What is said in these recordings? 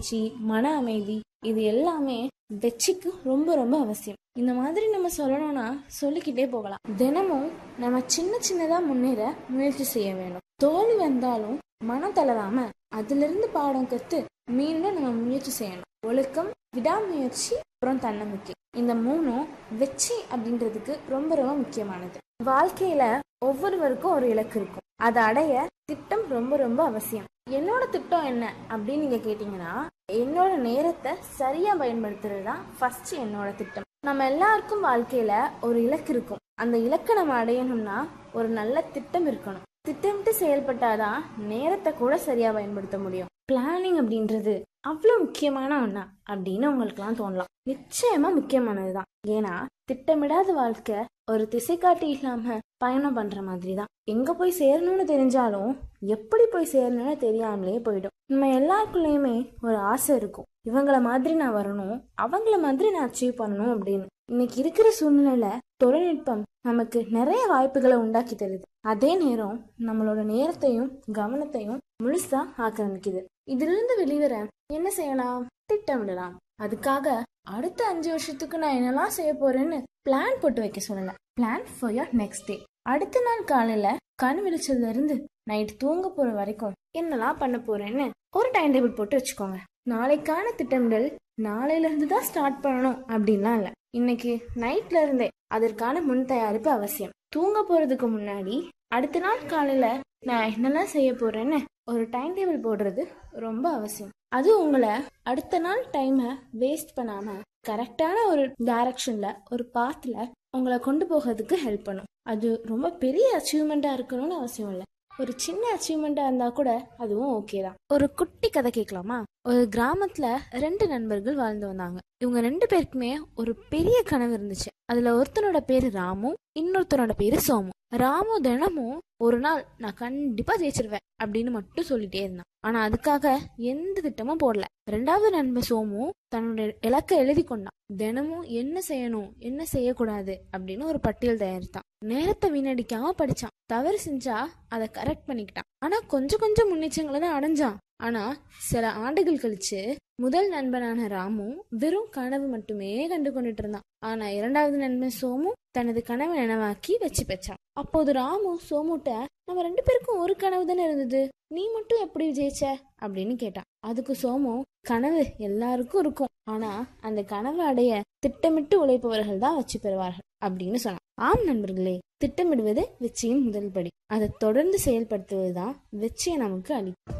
விடாமுயற்சி மன அமைதி இது எல்லாமே வெற்றிக்கு ரொம்ப ரொம்ப அவசியம் இந்த மாதிரி நம்ம சொல்லணும்னா சொல்லிக்கிட்டே போகலாம் தினமும் நம்ம சின்ன சின்னதா முன்னேற முயற்சி செய்ய வேணும் தோல்வி வந்தாலும் மனம் தளராம அதுல இருந்து பாடம் கத்து மீண்டும் நம்ம முயற்சி செய்யணும் ஒழுக்கம் விடாமுயற்சி அப்புறம் தன்னம்பிக்கை இந்த மூணும் வெற்றி அப்படின்றதுக்கு ரொம்ப ரொம்ப முக்கியமானது வாழ்க்கையில ஒவ்வொருவருக்கும் ஒரு இலக்கு இருக்கும் அதை அடைய திட்டம் ரொம்ப ரொம்ப அவசியம் என்னோட திட்டம் என்ன அப்படின்னு நீங்க கேட்டீங்கன்னா என்னோட நேரத்தை சரியா பயன்படுத்துறது தான் ஃபர்ஸ்ட் என்னோட திட்டம் நம்ம எல்லாருக்கும் வாழ்க்கையில ஒரு இலக்கு இருக்கும் அந்த இலக்கை நம்ம அடையணும்னா ஒரு நல்ல திட்டம் இருக்கணும் திட்டமிட்டு செயல்பட்டாதான் நேரத்தை கூட சரியா பயன்படுத்த முடியும் பிளானிங் அப்படின்றது அவ்வளவு முக்கியமான ஒண்ணா அப்படின்னு உங்களுக்குலாம் தோணலாம் நிச்சயமா முக்கியமானதுதான் ஏன்னா திட்டமிடாத வாழ்க்கை ஒரு திசை காட்டி இல்லாம பயணம் பண்ற மாதிரி தான் எங்க போய் சேரணும்னு தெரிஞ்சாலும் எப்படி போய் சேரணும்னு தெரியாமலே போயிடும் நம்ம எல்லாருக்குள்ளயுமே ஒரு ஆசை இருக்கும் இவங்கள மாதிரி நான் வரணும் அவங்கள மாதிரி நான் அச்சீவ் பண்ணணும் அப்படின்னு இன்னைக்கு இருக்கிற சூழ்நிலையில தொழில்நுட்பம் நமக்கு நிறைய வாய்ப்புகளை உண்டாக்கி தருது அதே நேரம் நம்மளோட நேரத்தையும் கவனத்தையும் முழுசா ஆக்கிரமிக்குது இதிலிருந்து வெளிவர என்ன செய்யலாம் திட்டமிடலாம் அதுக்காக அடுத்த அஞ்சு வருஷத்துக்கு நான் என்னெல்லாம் செய்ய போறேன்னு பிளான் போட்டு வைக்க சொல்லல plan for your next day அடுத்த நாள் காலையில கண் விழிச்சதுல இருந்து நைட் தூங்க போற வரைக்கும் என்னெல்லாம் பண்ண போறேன்னு ஒரு டைம் டேபிள் போட்டு வச்சுக்கோங்க நாளைக்கான திட்டமிடல் நாளையில இருந்து தான் ஸ்டார்ட் பண்ணணும் அப்படின்லாம் இல்ல இன்னைக்கு நைட்ல இருந்தே அதற்கான முன் தயாரிப்பு அவசியம் தூங்க போறதுக்கு முன்னாடி அடுத்த நாள் காலையில நான் என்னெல்லாம் செய்ய போறேன்னு ஒரு டைம் டேபிள் போடுறது ரொம்ப அவசியம் அது உங்களை அடுத்த நாள் டைமை வேஸ்ட் பண்ணாம கரெக்டான ஒரு டைரக்ஷன்ல ஒரு பாத்துல உங்களை கொண்டு போகிறதுக்கு ஹெல்ப் பண்ணும் அது ரொம்ப பெரிய அச்சீவ்மெண்டா இருக்கணும்னு அவசியம் இல்லை ஒரு சின்ன அச்சீவ்மெண்டா இருந்தா கூட அதுவும் ஓகே தான் ஒரு குட்டி கதை கேட்கலாமா ஒரு கிராமத்துல ரெண்டு நண்பர்கள் வாழ்ந்து வந்தாங்க இவங்க ரெண்டு பேருக்குமே ஒரு பெரிய கனவு இருந்துச்சு அதுல ஒருத்தனோட பேரு ராமு இன்னொருத்தனோட பேரு சோமு ராமு தினமும் ஒரு நாள் நான் கண்டிப்பா ஜெயிச்சிருவேன் அப்படின்னு மட்டும் சொல்லிட்டே இருந்தான் ஆனா அதுக்காக எந்த திட்டமும் போடல ரெண்டாவது நண்பன் சோமு தன்னோட இலக்கை எழுதி கொண்டான் தினமும் என்ன செய்யணும் என்ன செய்யக்கூடாது அப்படின்னு ஒரு பட்டியல் தயாரித்தான் நேரத்தை வீணடிக்காம படிச்சான் தவறு செஞ்சா அதை கரெக்ட் பண்ணிக்கிட்டான் ஆனா கொஞ்சம் கொஞ்சம் முன்னேற்றங்களை தான் அடைஞ்சான் ஆனா சில ஆண்டுகள் கழிச்சு முதல் நண்பனான ராமு வெறும் கனவு மட்டுமே கண்டு கொண்டுட்டு இருந்தான் ஆனா இரண்டாவது நண்பன் சோமு தனது கனவை நினைவாக்கி வச்சு பெற்றான் அப்போது ராமு சோமுட்ட நம்ம ரெண்டு பேருக்கும் ஒரு கனவு தானே இருந்தது நீ மட்டும் எப்படி ஜெயிச்ச அப்படின்னு கேட்டான் அதுக்கு சோமு கனவு எல்லாருக்கும் இருக்கும் ஆனா அந்த கனவை அடைய திட்டமிட்டு உழைப்பவர்கள் தான் வச்சு பெறுவார்கள் அப்படின்னு சொன்னான் ஆம் நண்பர்களே திட்டமிடுவது வெற்றியின் முதல் படி அதை தொடர்ந்து செயல்படுத்துவதுதான் வெற்றியை நமக்கு அளிக்கும்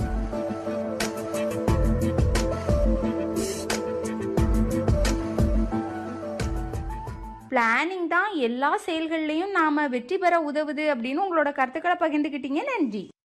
பிளானிங் தான் எல்லா செயல்கள்லையும் நாம வெற்றி பெற உதவுது அப்படின்னு உங்களோட கருத்துக்களை பகிர்ந்துக்கிட்டீங்க நன்றி